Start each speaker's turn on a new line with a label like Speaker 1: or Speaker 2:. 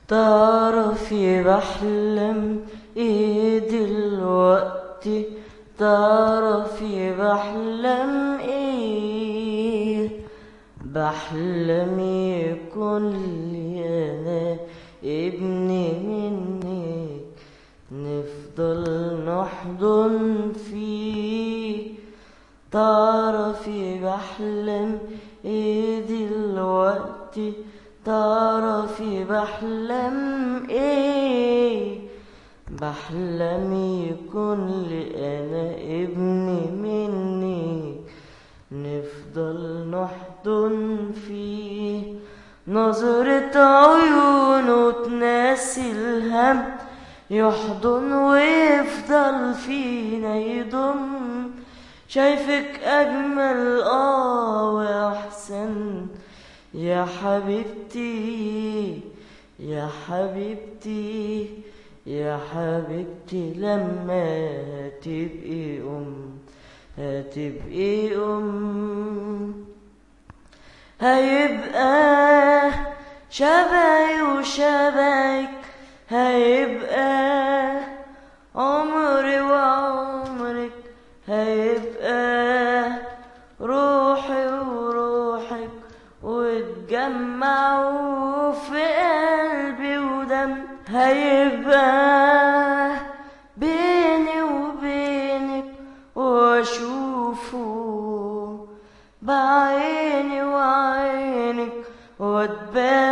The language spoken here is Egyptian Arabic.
Speaker 1: تعرفي بحلم ايه دلوقتي تعرفي بحلم ايه بحلم يكون لي انا ابني منك نفضل نحضن فيه تعرفي بحلم ايه دلوقتي تعرفي بحلم ايه بحلم يكون لي انا ابني مني نفضل نحضن فيه نظرة عيونه تناسي الهم يحضن ويفضل فينا يضم شايفك أجمل آه وأحسن يا حبيبتي يا حبيبتي يا حبيبتي لما تبقي أم هتبقي أم هيبقى شبهي وشبهك هيبقى عمري وعمرك هيبقى روحي وروحك واتجمعوا في قلبي ودم هيبقى بيني وبينك واشوفه بعيني وعينك واتبان